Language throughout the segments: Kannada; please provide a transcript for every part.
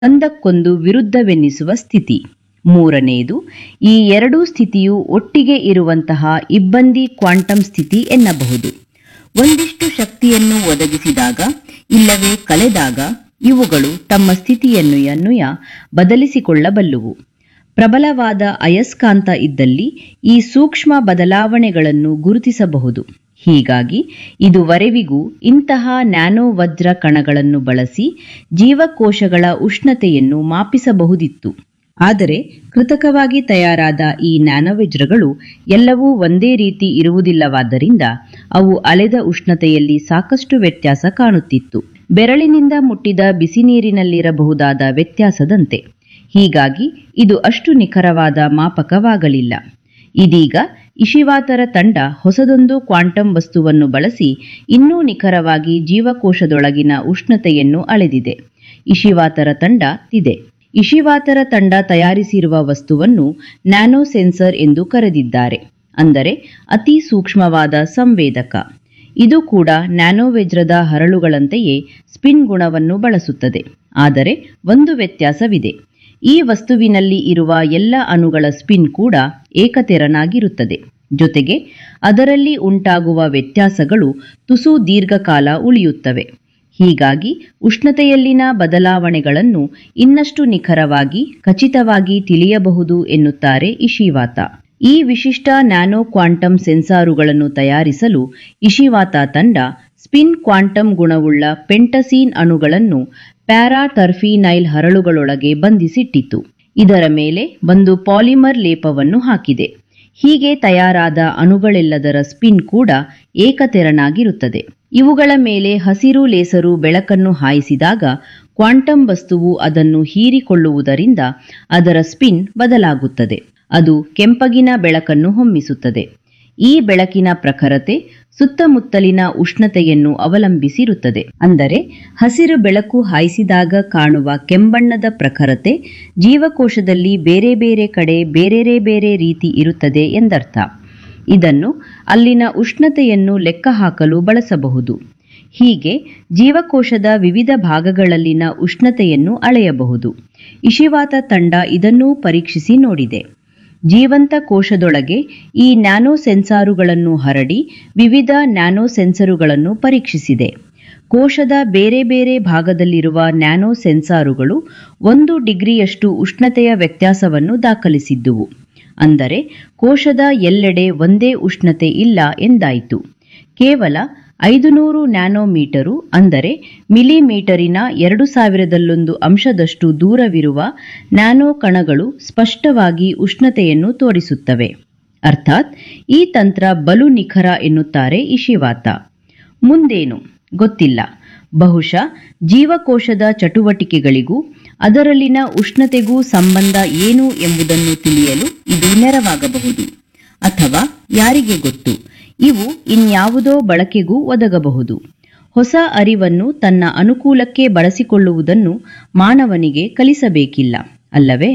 ಒಂದಕ್ಕೊಂದು ವಿರುದ್ಧವೆನ್ನಿಸುವ ಸ್ಥಿತಿ ಮೂರನೆಯದು ಈ ಎರಡೂ ಸ್ಥಿತಿಯು ಒಟ್ಟಿಗೆ ಇರುವಂತಹ ಇಬ್ಬಂದಿ ಕ್ವಾಂಟಮ್ ಸ್ಥಿತಿ ಎನ್ನಬಹುದು ಒಂದಿಷ್ಟು ಶಕ್ತಿಯನ್ನು ಒದಗಿಸಿದಾಗ ಇಲ್ಲವೇ ಕಳೆದಾಗ ಇವುಗಳು ತಮ್ಮ ಸ್ಥಿತಿಯನ್ನು ಅನ್ವಯ ಬದಲಿಸಿಕೊಳ್ಳಬಲ್ಲುವು ಪ್ರಬಲವಾದ ಅಯಸ್ಕಾಂತ ಇದ್ದಲ್ಲಿ ಈ ಸೂಕ್ಷ್ಮ ಬದಲಾವಣೆಗಳನ್ನು ಗುರುತಿಸಬಹುದು ಹೀಗಾಗಿ ಇದುವರೆವಿಗೂ ಇಂತಹ ನ್ಯಾನೋ ವಜ್ರ ಕಣಗಳನ್ನು ಬಳಸಿ ಜೀವಕೋಶಗಳ ಉಷ್ಣತೆಯನ್ನು ಮಾಪಿಸಬಹುದಿತ್ತು ಆದರೆ ಕೃತಕವಾಗಿ ತಯಾರಾದ ಈ ನ್ಯಾನೋವಜ್ರಗಳು ಎಲ್ಲವೂ ಒಂದೇ ರೀತಿ ಇರುವುದಿಲ್ಲವಾದ್ದರಿಂದ ಅವು ಅಲೆದ ಉಷ್ಣತೆಯಲ್ಲಿ ಸಾಕಷ್ಟು ವ್ಯತ್ಯಾಸ ಕಾಣುತ್ತಿತ್ತು ಬೆರಳಿನಿಂದ ಮುಟ್ಟಿದ ಬಿಸಿ ನೀರಿನಲ್ಲಿರಬಹುದಾದ ವ್ಯತ್ಯಾಸದಂತೆ ಹೀಗಾಗಿ ಇದು ಅಷ್ಟು ನಿಖರವಾದ ಮಾಪಕವಾಗಲಿಲ್ಲ ಇದೀಗ ಇಶಿವಾತರ ತಂಡ ಹೊಸದೊಂದು ಕ್ವಾಂಟಮ್ ವಸ್ತುವನ್ನು ಬಳಸಿ ಇನ್ನೂ ನಿಖರವಾಗಿ ಜೀವಕೋಶದೊಳಗಿನ ಉಷ್ಣತೆಯನ್ನು ಅಳೆದಿದೆ ಇಶಿವಾತರ ತಂಡ ಇದೆ ಇಶಿವಾತರ ತಂಡ ತಯಾರಿಸಿರುವ ವಸ್ತುವನ್ನು ನ್ಯಾನೋ ಸೆನ್ಸರ್ ಎಂದು ಕರೆದಿದ್ದಾರೆ ಅಂದರೆ ಅತಿ ಸೂಕ್ಷ್ಮವಾದ ಸಂವೇದಕ ಇದು ಕೂಡ ನ್ಯಾನೋವೆಜ್ರದ ಹರಳುಗಳಂತೆಯೇ ಸ್ಪಿನ್ ಗುಣವನ್ನು ಬಳಸುತ್ತದೆ ಆದರೆ ಒಂದು ವ್ಯತ್ಯಾಸವಿದೆ ಈ ವಸ್ತುವಿನಲ್ಲಿ ಇರುವ ಎಲ್ಲ ಅಣುಗಳ ಸ್ಪಿನ್ ಕೂಡ ಏಕತೆರನಾಗಿರುತ್ತದೆ ಜೊತೆಗೆ ಅದರಲ್ಲಿ ಉಂಟಾಗುವ ವ್ಯತ್ಯಾಸಗಳು ತುಸು ದೀರ್ಘಕಾಲ ಉಳಿಯುತ್ತವೆ ಹೀಗಾಗಿ ಉಷ್ಣತೆಯಲ್ಲಿನ ಬದಲಾವಣೆಗಳನ್ನು ಇನ್ನಷ್ಟು ನಿಖರವಾಗಿ ಖಚಿತವಾಗಿ ತಿಳಿಯಬಹುದು ಎನ್ನುತ್ತಾರೆ ಇಶಿವಾತ ಈ ವಿಶಿಷ್ಟ ನ್ಯಾನೋ ಕ್ವಾಂಟಮ್ ಸೆನ್ಸಾರುಗಳನ್ನು ತಯಾರಿಸಲು ಇಶಿವಾತ ತಂಡ ಸ್ಪಿನ್ ಕ್ವಾಂಟಮ್ ಗುಣವುಳ್ಳ ಪೆಂಟಸೀನ್ ಅಣುಗಳನ್ನು ಪ್ಯಾರಾಟರ್ಫಿನೈಲ್ ಹರಳುಗಳೊಳಗೆ ಬಂಧಿಸಿಟ್ಟಿತು ಇದರ ಮೇಲೆ ಒಂದು ಪಾಲಿಮರ್ ಲೇಪವನ್ನು ಹಾಕಿದೆ ಹೀಗೆ ತಯಾರಾದ ಅಣುಗಳೆಲ್ಲದರ ಸ್ಪಿನ್ ಕೂಡ ಏಕತೆರನಾಗಿರುತ್ತದೆ ಇವುಗಳ ಮೇಲೆ ಹಸಿರು ಲೇಸರು ಬೆಳಕನ್ನು ಹಾಯಿಸಿದಾಗ ಕ್ವಾಂಟಮ್ ವಸ್ತುವು ಅದನ್ನು ಹೀರಿಕೊಳ್ಳುವುದರಿಂದ ಅದರ ಸ್ಪಿನ್ ಬದಲಾಗುತ್ತದೆ ಅದು ಕೆಂಪಗಿನ ಬೆಳಕನ್ನು ಹೊಮ್ಮಿಸುತ್ತದೆ ಈ ಬೆಳಕಿನ ಪ್ರಖರತೆ ಸುತ್ತಮುತ್ತಲಿನ ಉಷ್ಣತೆಯನ್ನು ಅವಲಂಬಿಸಿರುತ್ತದೆ ಅಂದರೆ ಹಸಿರು ಬೆಳಕು ಹಾಯಿಸಿದಾಗ ಕಾಣುವ ಕೆಂಬಣ್ಣದ ಪ್ರಖರತೆ ಜೀವಕೋಶದಲ್ಲಿ ಬೇರೆ ಬೇರೆ ಕಡೆ ಬೇರೆ ಬೇರೆ ರೀತಿ ಇರುತ್ತದೆ ಎಂದರ್ಥ ಇದನ್ನು ಅಲ್ಲಿನ ಉಷ್ಣತೆಯನ್ನು ಲೆಕ್ಕ ಹಾಕಲು ಬಳಸಬಹುದು ಹೀಗೆ ಜೀವಕೋಶದ ವಿವಿಧ ಭಾಗಗಳಲ್ಲಿನ ಉಷ್ಣತೆಯನ್ನು ಅಳೆಯಬಹುದು ಇಶಿವಾತ ತಂಡ ಇದನ್ನೂ ಪರೀಕ್ಷಿಸಿ ನೋಡಿದೆ ಜೀವಂತ ಕೋಶದೊಳಗೆ ಈ ನ್ಯಾನೋ ಸೆನ್ಸಾರುಗಳನ್ನು ಹರಡಿ ವಿವಿಧ ನ್ಯಾನೋ ಸೆನ್ಸರುಗಳನ್ನು ಪರೀಕ್ಷಿಸಿದೆ ಕೋಶದ ಬೇರೆ ಬೇರೆ ಭಾಗದಲ್ಲಿರುವ ನ್ಯಾನೋ ಸೆನ್ಸಾರುಗಳು ಒಂದು ಡಿಗ್ರಿಯಷ್ಟು ಉಷ್ಣತೆಯ ವ್ಯತ್ಯಾಸವನ್ನು ದಾಖಲಿಸಿದ್ದುವು ಅಂದರೆ ಕೋಶದ ಎಲ್ಲೆಡೆ ಒಂದೇ ಉಷ್ಣತೆ ಇಲ್ಲ ಎಂದಾಯಿತು ಕೇವಲ ಐದು ನೂರು ನ್ಯಾನೋಮೀಟರು ಅಂದರೆ ಮಿಲಿಮೀಟರಿನ ಎರಡು ಸಾವಿರದಲ್ಲೊಂದು ಅಂಶದಷ್ಟು ದೂರವಿರುವ ನ್ಯಾನೋ ಕಣಗಳು ಸ್ಪಷ್ಟವಾಗಿ ಉಷ್ಣತೆಯನ್ನು ತೋರಿಸುತ್ತವೆ ಅರ್ಥಾತ್ ಈ ತಂತ್ರ ಬಲು ನಿಖರ ಎನ್ನುತ್ತಾರೆ ಇಶಿವಾತ ಮುಂದೇನು ಗೊತ್ತಿಲ್ಲ ಬಹುಶಃ ಜೀವಕೋಶದ ಚಟುವಟಿಕೆಗಳಿಗೂ ಅದರಲ್ಲಿನ ಉಷ್ಣತೆಗೂ ಸಂಬಂಧ ಏನು ಎಂಬುದನ್ನು ತಿಳಿಯಲು ಇದು ನೆರವಾಗಬಹುದು ಅಥವಾ ಯಾರಿಗೆ ಗೊತ್ತು ಇವು ಇನ್ಯಾವುದೋ ಬಳಕೆಗೂ ಒದಗಬಹುದು ಹೊಸ ಅರಿವನ್ನು ತನ್ನ ಅನುಕೂಲಕ್ಕೆ ಬಳಸಿಕೊಳ್ಳುವುದನ್ನು ಮಾನವನಿಗೆ ಕಲಿಸಬೇಕಿಲ್ಲ ಅಲ್ಲವೇ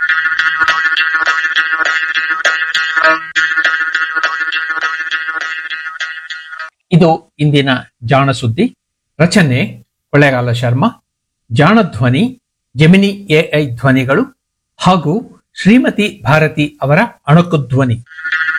ಇದು ಇಂದಿನ ಜಾಣ ಸುದ್ದಿ ರಚನೆ ಕೊಳ್ಳೇಗಾಲ ಶರ್ಮಾ ಜಾಣ ಧ್ವನಿ ಜಮಿನಿ ಎಐ ಧ್ವನಿಗಳು ಹಾಗೂ ಶ್ರೀಮತಿ ಭಾರತಿ ಅವರ ಅಣಕು ಧ್ವನಿ